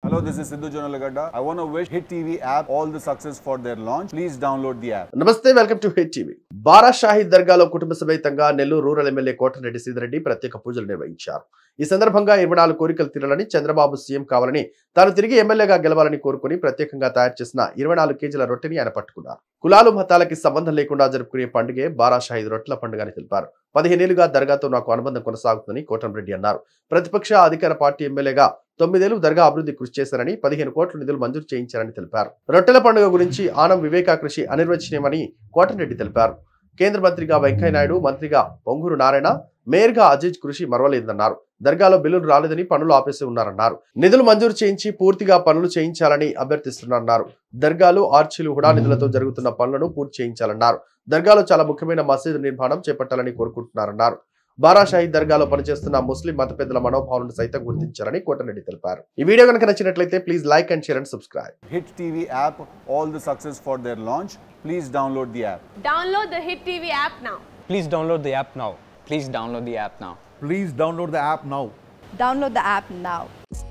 Hello, this is Sidhu Jonalagada. I want to wish Hit TV app all the success for their launch. Please download the app. నమస్తే welcome to Hit TV Bara Shaheed దర్గాలో కుటుంబ సమేతంగా Nellore rural MLA Kotareddy Seethareddy ప్రత్యేక పూజలు నిర్వహించారు ఈ సందర్భంగా ఇరవై నాలుగు కోరికలు తీరాలని చంద్రబాబు సీఎం కావాలని తాను తిరిగి ఎమ్మెల్యేగా గెలవాలని కోరుకుని ప్రత్యేకంగా తయారు చేసిన ఇరవై నాలుగు కేజీల రొట్టెని ఆయన పట్టుకున్నారు కులాలు మతాలకి సంబంధం లేకుండా జరుపుకునే పండుగే బారా షాహీద్ రొట్టెల పండుగ అని తెలిపారు పదిహేనేళ్లుగా దర్గాతో నాకు అనుబంధం కొనసాగుతుందని కోటంరెడ్డి అన్నారు ప్రతిపక్ష అధికార పార్టీ ఎమ్మెల్యేగా తొమ్మిదేళ్లు దర్గా అభివృద్ధి కృషి చేశారని పదిహేను కోట్ల నిధులు మంజూరు చేయించారని తెలిపారు రొట్టెల పండుగ గురించి ఆనం వివేకా కృషి అనిర్వచనీయమని కోటరెడ్డి తెలిపారు కేంద్ర మంత్రిగా వెంకయ్యనాయుడు మంత్రిగా పొంగూరు నారాయణ మేయర్గా అజీజ్ కృషి మరవలేదన్నారు దర్గాలో బిల్లులు రాలేదని పనులు ఆపేసి ఉన్నారన్నారు నిధులు మంజూరు చేయించి పూర్తిగా పనులు చేయించాలని అభ్యర్థిస్తున్నారన్నారు దర్గాలో ఆర్చీలు హుడా నిధులతో జరుగుతున్న పనులను పూర్తి చేయించాలన్నారు దర్గాలో చాలా ముఖ్యమైన మసీదు నిర్మాణం చేపట్టాలని కోరుకుంటున్నారన్నారు బారా షాహీద్ దర్గాలో పనిచేస్తున్న ముస్లిం మత పెద్దల మనోభావాలను సైతం గుర్తించారని కోటరెడ్డి తెలిపారు ఈ వీడియో కనుక నచ్చినట్లయితే please like and share and subscribe Hit TV app all the success for their launch. Please download the app. Download the Hit TV app now. Please download the app now. Please download the app now. Please download the app now. Download the app now.